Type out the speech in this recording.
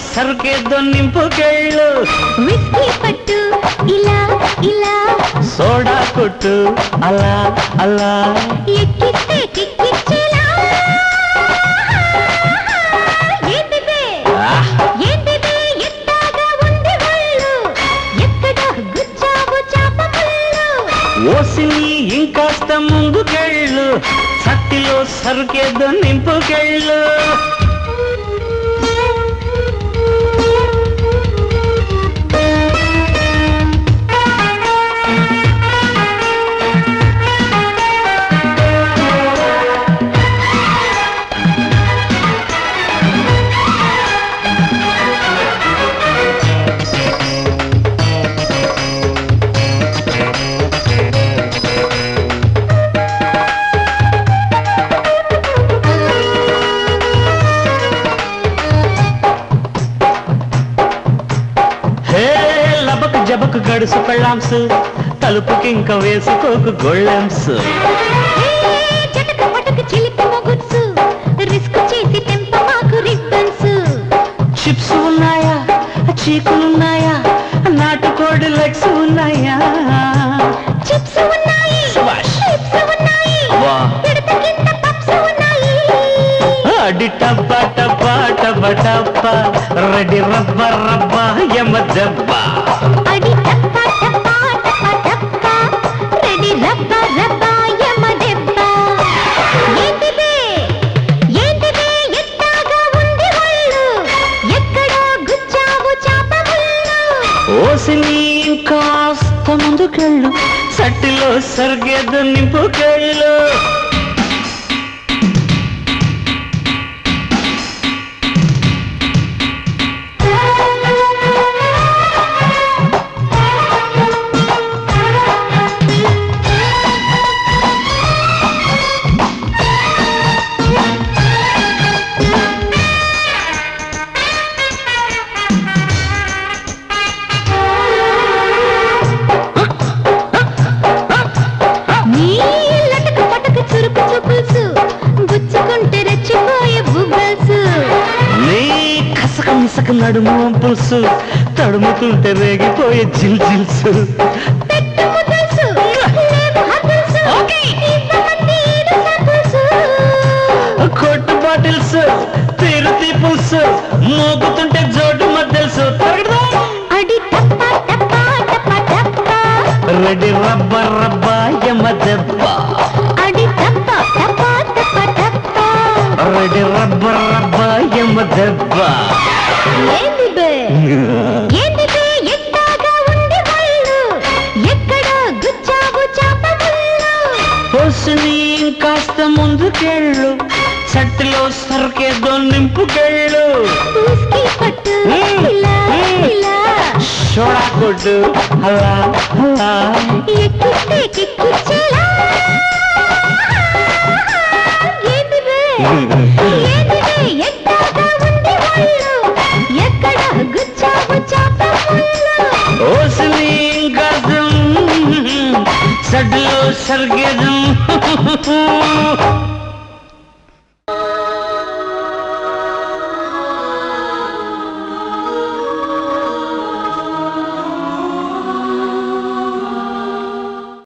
సరుకేదో నింపుకెళ్ళు whisky పట్టు ఇలా ఇలా సోడా కొట్టు అలా అలా ఎక్కిస్తే కిక్కిచ్చేలా ఏంటిదే ఆహ్! ఏంటిదే ఎట్టాగా ఉంది ఒళ్ళు ఎక్కడ గుచ్చావు చాప ముళ్ళు ఓసిని ఇంకాస్త ముందుకెళ్ళు సత్తిలో సరుకేదో నింపుకెళ్ళు హే లబకు జబకు గడుసు పెళ్ళాంసు తలుపుకి ఇంకా వేసుకోకు గొళ్ళెంస్ ఏ చటక పటక చిలిపి మొగుడ్సు రిస్క్ చేసి తెంప మాకు రిబ్బన్స్ చిప్స్ ఉన్నాయా చీకులున్నాయా నాటుకోడి లెగ్స్ ఉన్నాయా చిప్స్ ఉన్నాయి శభాష్. చిప్స్ ఉన్నాయి వా. పిడత కింద పప్స్ ఉన్నాయి అడి టబ్బ టబ్బ టబ్బ టబ్బ రెడీ రబ్బ రబ్బ యమ దెబ్బ అడి టప్ప టప్ప టప్ప టప్ప రెడీ రబ్బ రబ్బ యమ దెబ్బ ఏంటిదే ఏంటిదే ఎట్టాగా ఉంది ఒళ్ళు ఎక్కడో గుచ్చావు చాప ముళ్ళు ఓసిని ఇంకాస్త ముందుకెళ్ళు సట్టిలో సరిగేదు నింపుకెళ్ళు నీ లటక పటక చురుకు చూపుల్సు గుచ్చుకుంటే రెచ్చిపోయే బుబ్బల్స్ నీ కసక మిసక నడుము వంపుల్సు తడుముతుంటే రేగిపోయే జిల్ జిల్స్ పెట్టు ముద్దల్సు లేవు హద్దుల్సు ఇంతమంది ఈడు సబ్బుల్సు కొట్టు బాటిల్స్ తీరు తీపుల్స్ మోగుతుంటే జోడు మద్దెల్సు అడి టప్ప టప్ప టప్ప టప్ప రెడీ రబ్బ రబ్బ యమ దెబ్బ అడి టప్ప టప్ప టప్ప టప్ప రెడీ రబ్బ రబ్బ యమ దెబ్బ ఏంది బే ఏంది బే ఎట్టాగా ఉంది ఒళ్ళు ఎక్కడ గుచ్చావు చాప ముళ్ళు హోసుని కాస్త ముందుకెళ్ళు చట్టులో సరుకేదో నింపుకెళ్ళు పూస్కి పట్టు మ్మ్. ఇలా మ్మ్. ఇలా సోడా కొట్టు అలా అలా ఎక్కిస్తే కిక్కిచ్చేలా ఏందివే ఏందివే ఎట్టాగా ఉంది ఒళ్ళు ఎక్కడ గుచ్చావు చాప ముళ్ళు ఓసిని కాస్త చట్టులో సరిగేదో